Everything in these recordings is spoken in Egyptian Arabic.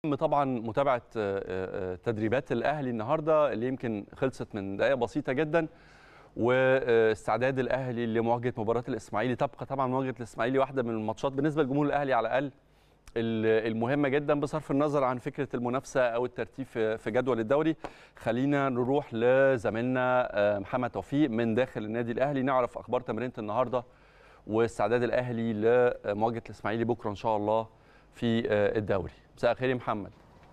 طبعا متابعه تدريبات الاهلي النهارده اللي يمكن خلصت من دقائق بسيطه جدا واستعداد الاهلي لمواجهه مباراه الاسماعيلي تبقى طبعا مواجهه الاسماعيلي واحده من الماتشات بالنسبه لجمهور الاهلي على الاقل المهمه جدا بصرف النظر عن فكره المنافسه او الترتيب في جدول الدوري خلينا نروح لزميلنا محمد توفيق من داخل النادي الاهلي نعرف اخبار تمرينه النهارده واستعداد الاهلي لمواجهه الاسماعيلي بكره ان شاء الله في الدوري مساء الخير يا محمد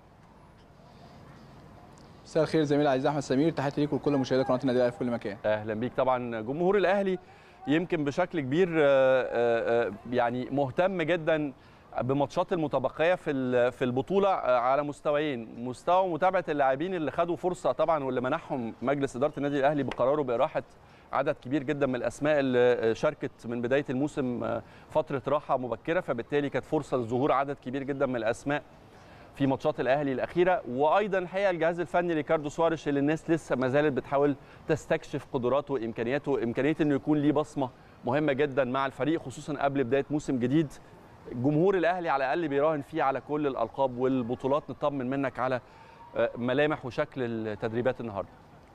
مساء الخير زميلي العزيز احمد سمير تحياتي ليك ولكل مشاهدي قناه النادي الاهلي في كل مكان اهلا بيك طبعا جمهور الاهلي يمكن بشكل كبير يعني مهتم جدا بماتشات المتبقيه في في البطوله على مستويين مستوى متابعه اللاعبين اللي خدوا فرصه طبعا واللي منحهم مجلس اداره النادي الاهلي بقراره باراحه عدد كبير جدا من الاسماء اللي شاركت من بدايه الموسم فتره راحه مبكره فبالتالي كانت فرصه لظهور عدد كبير جدا من الاسماء في ماتشات الاهلي الاخيره وايضا الحقيقه الجهاز الفني ريكاردو سواريش اللي الناس لسه ما زالت بتحاول تستكشف قدراته وامكانياته وامكانيه انه يكون ليه بصمه مهمه جدا مع الفريق خصوصا قبل بدايه موسم جديد جمهور الاهلي على الاقل بيراهن فيه على كل الالقاب والبطولات نطمن منك على ملامح وشكل التدريبات النهارده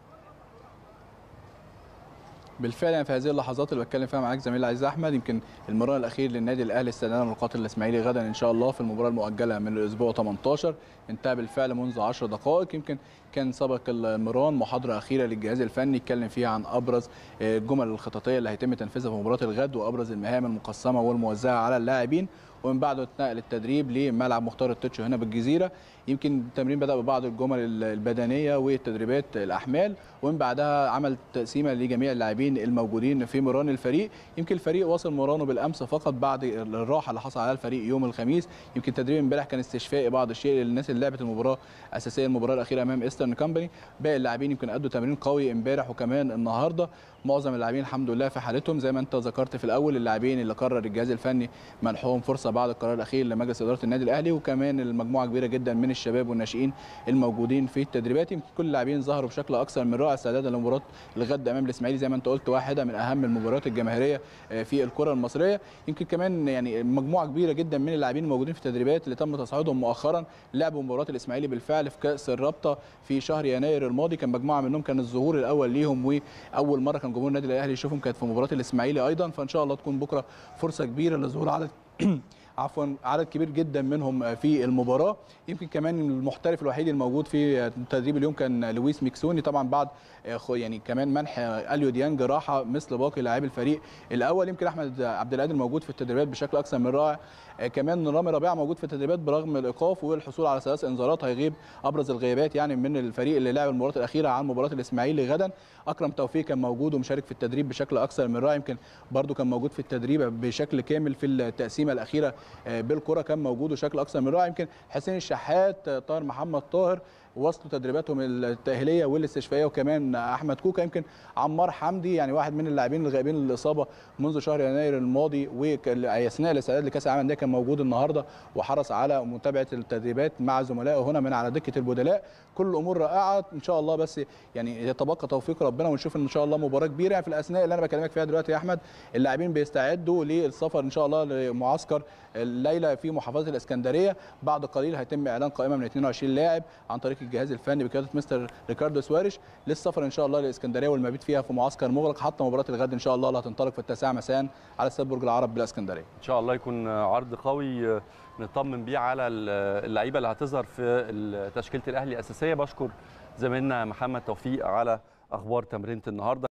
بالفعل يعني في هذه اللحظات اللي بتكلم فيها معاك زميلي العزيز احمد يمكن المران الاخير للنادي الاهلي استعدادا للقاتل الاسماعيلي غدا ان شاء الله في المباراه المؤجله من الاسبوع 18 انتهى بالفعل منذ 10 دقائق يمكن كان سبق المران محاضره اخيره للجهاز الفني اتكلم فيها عن ابرز الجمل الخططيه اللي هيتم تنفيذها في مباراه الغد وابرز المهام المقسمه والموزعه على اللاعبين ومن بعده اتنقل التدريب لملعب مختار التتش هنا بالجزيره يمكن التمرين بدا ببعض الجمل البدنيه والتدريبات الاحمال ومن بعدها عمل تقسيمه لجميع اللاعبين الموجودين في مران الفريق يمكن الفريق وصل مرانه بالامس فقط بعد الراحه اللي حصل عليها الفريق يوم الخميس يمكن تدريب امبارح كان استشفائي بعض الشيء للناس اللي لعبت المباراه اساسيه المباراه الاخيره امام ايسترن كامباني باقي اللاعبين يمكن ادوا تمرين قوي امبارح وكمان النهارده معظم اللاعبين الحمد لله في حالتهم زي ما انت ذكرت في الاول اللاعبين اللي قرر الجهاز الفني منحهم فرصه بعد القرار الاخير لمجلس اداره النادي الاهلي وكمان المجموعه كبيره جدا من الشباب والناشئين الموجودين في التدريبات يمكن كل اللاعبين ظهروا بشكل اكثر من رائع استعدادا لمباراه الغد امام الاسماعيلي زي ما انت قلت واحده من اهم المباريات الجماهيريه في الكره المصريه يمكن كمان يعني مجموعه كبيره جدا من اللاعبين الموجودين في التدريبات اللي تم تصعيدهم مؤخرا لعبوا مباراه الاسماعيلي بالفعل في كاس الرابطه في شهر يناير الماضي كان مجموعه منهم كان الظهور الاول ليهم واول مره كان جمهور النادي الاهلي يشوفهم كانت في مباراه الاسماعيلي ايضا فان شاء الله تكون بكره فرصه كبيره لظهور عدد عفوا عدد كبير جدا منهم في المباراه يمكن كمان المحترف الوحيد الموجود في تدريب اليوم كان لويس ميكسوني طبعا بعد يعني كمان منح اليو ديانج راحه مثل باقي لاعبي الفريق الاول يمكن احمد عبد القادر موجود في التدريبات بشكل اكثر من رائع كمان رامي ربيعه موجود في التدريبات برغم الايقاف والحصول على ثلاث انذارات هيغيب ابرز الغيابات يعني من الفريق اللي لعب المباراه الاخيره عن مباراه الاسماعيلي غدا اكرم توفيق كان موجود ومشارك في التدريب بشكل اكثر من رائع يمكن برده كان موجود في التدريب بشكل كامل في التقسيمه الاخيره بالكره كان موجود بشكل اكثر من رائع يمكن حسين الشحات طاهر محمد طاهر وصلوا تدريباتهم التاهيليه والاستشفائيه وكمان احمد كوكا يمكن عمار حمدي يعني واحد من اللاعبين الغائبين للاصابه منذ شهر يناير الماضي واثناء الاستعداد لكاس العالم ده كان موجود النهارده وحرص على متابعه التدريبات مع زملائه هنا من على دكه البدلاء كل الامور رائعه ان شاء الله بس يعني يتبقى توفيق ربنا ونشوف ان شاء الله مباراه كبيره يعني في الاثناء اللي انا بكلمك فيها دلوقتي يا احمد اللاعبين بيستعدوا للسفر ان شاء الله لمعسكر الليله في محافظه الاسكندريه بعد قليل هيتم اعلان قائمه من 22 لاعب عن طريق الجهاز الفني بقياده مستر ريكاردو سواريش للسفر ان شاء الله للاسكندريه والمبيت فيها في معسكر مغلق حتى مباراه الغد ان شاء الله اللي هتنطلق في التاسعه مساء على استاد برج العرب بالاسكندريه. ان شاء الله يكون عرض قوي نطمن بيه على اللعيبه اللي هتظهر في تشكيله الاهلي الاساسيه بشكر زميلنا محمد توفيق على اخبار تمرينه النهارده